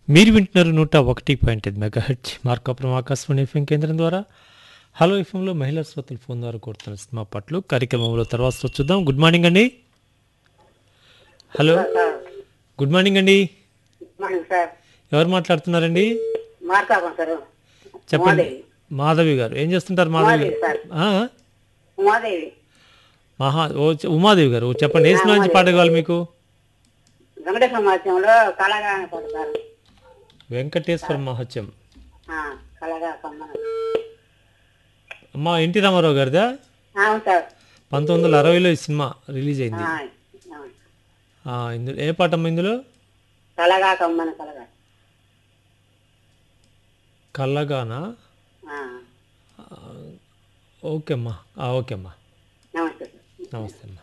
మీరు వింటున్నారు నూట ఒకటి పాయింట్ ఐదు మెగా హెచ్ మార్కాపురం ఆకాశవాణి ఎఫ్ఎం కేంద్రం ద్వారా హలో ఎఫ్ఎంలో మహిళా శ్రోతలు ఫోన్ ద్వారా కోరుతున్న సినిమా పాటలు కార్యక్రమంలో తర్వాత చూద్దాం గుడ్ మార్నింగ్ అండి హలో సార్ గుడ్ మార్నింగ్ అండి గుడ్ మార్నింగ్ సార్ ఎవరు మాట్లాడుతున్నారండి మార్కాపం సార్ చెప్పండి ఉమాదేవి మాధవి గారు ఏం చేస్తుంటారు మాధవి ఉమాదేవి గారు సార్ ఆ? ఉమాదేవి మహా ఓ చె- ఉమాదేవి గారు ఓ చెప్పండి ఏ సినిమా నుంచి పాట కావాలి మీకు వెంకటేశ్వర మహత్యంలో కళగా పడతారు వెంకటేశ్వర మహత్యం కళగా కమ్మన అమ్మా ఎన్టీ రామారావు గారిదా అవును సార్ పంతొమ్మిది వందల అరవైలో ఈ సినిమా రిలీజ్ అయింది ఆ, ఆ. ఆ, ఇందులో ఏ పాట అమ్మా ఇందులో కళగా కమ్మన కళగా కల్లగానా ఆ. ఓకే అమ్మా ఆ, ఓకే అమ్మా నమస్తే సార్ నమస్తే అమ్మా